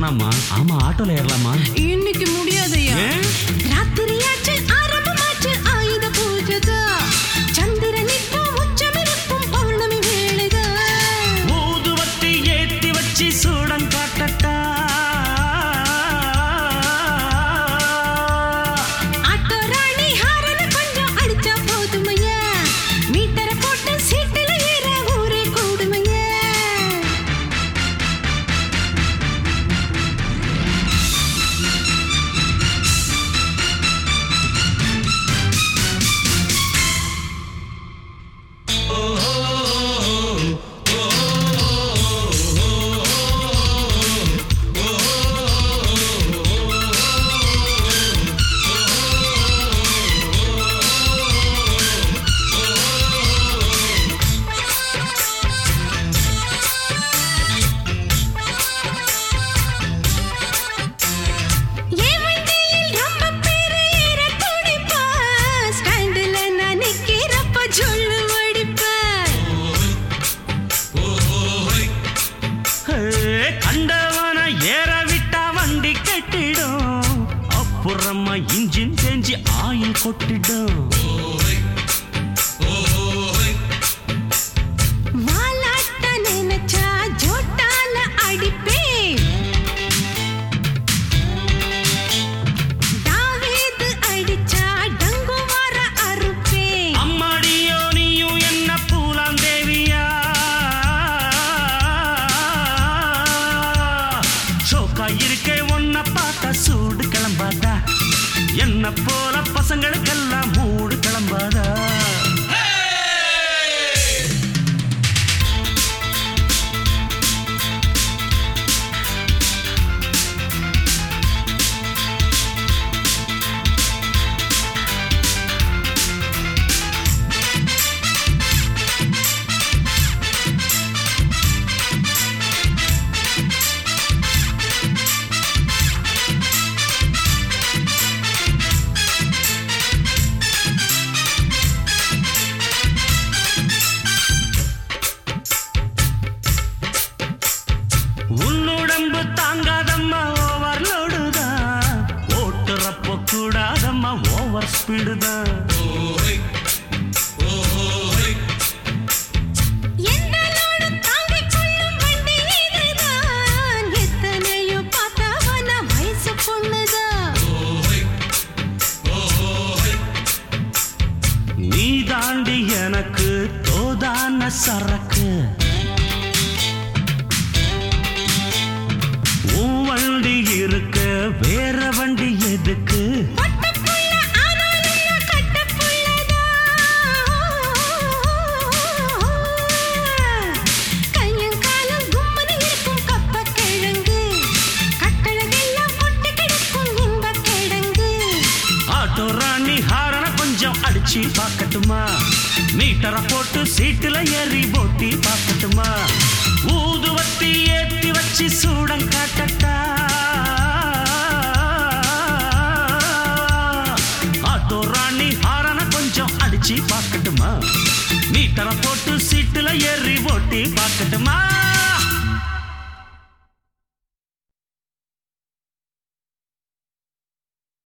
தானாமா ஆமா ஆட்டோல ஏறலாமா இன்னைக்கு முடியாதையா ஏன்? ராத்திரியாச்சு ஆரம்பமாச்சு ஆயுத பூஜைதா சந்திரன் இப்போ உச்சமிருக்கும் பௌர்ணமி வேளைதா ஊதுவத்தி ஏத்தி வச்சு சூடம் காட்டட்டா ஆட்டோ ராணி ஹாரன கொஞ்சம் அடிச்சா போதுமையா மீட்டரை போட்டு சீட்டுல ஏற ஊரே கூடுமையா என் வண்டியில் ரொம்ப பேரு ஏற துடிப்பா. ஸ்டாண்டுல நான் நிக்கிறப்ப ஜொல்லு வடிப்பா. ஏ, கண்டவன ஏற விட்டா வண்டி கட்டிடும் அப்புறமா இன்ஜின் செஞ்சு ஆயில் கொட்டிடும் வாலாட்ட நினைச்சா ஜோட்டால அடிப்பேன். தாவீது அடிச்சா டங்குவார அறுப்பேன். அம்மாடியோ நீயும் என்ன பூலாம் தேவியா ஷோக்கா இருக்கே உன்னை பார்த்தா சூடு கிளம்பாதா என்ன போல பசங்களுக்கெல்லாம் மூடு கிளம்பாதா உன்னுடம்பு தாங்காதம்மா ஓவர் லோடுதான் ஓட்டுறப்போ கூடாதம்மா ஓவர் ஸ்பீடு தான் எந்த லோடு தாங்கிக் கொள்ளும் வண்டி இதுதான். எத்தனையோ பார்த்தவன வயசு பொண்ணுதான் நீ தாண்டி எனக்கு தோதான சரக்கு உன் வண்டி இருக்க வேற வண்டி எதுக்கு பட்டப்புள்ள ஆனாலும் நான் கட்டப்புள்ளதான். கையும் காலும் கும்முனு இருக்கும் கப்பக்கிழங்கு. கட்டழகெல்லாம் கொட்டி கிடக்கும் இன்பக் கிழங்கு. ஆட்டோ ராணி ஹாரன கொஞ்சம் அடிச்சு பார்க்கட்டுமா மீட்டரை போட்டு சீட்டுல ஏறி போட்டி பார்க்கட்டுமா ஊதுவத்தி ஏத்தி வச்சு சூடம் காட்டட்டா ஆட்டோ ராணி ஹாரன கொஞ்சம் அடிச்சு பார்க்கட்டுமா மீட்டரை போட்டு சீட்டுல ஏறி போட்டி பார்க்கட்டுமா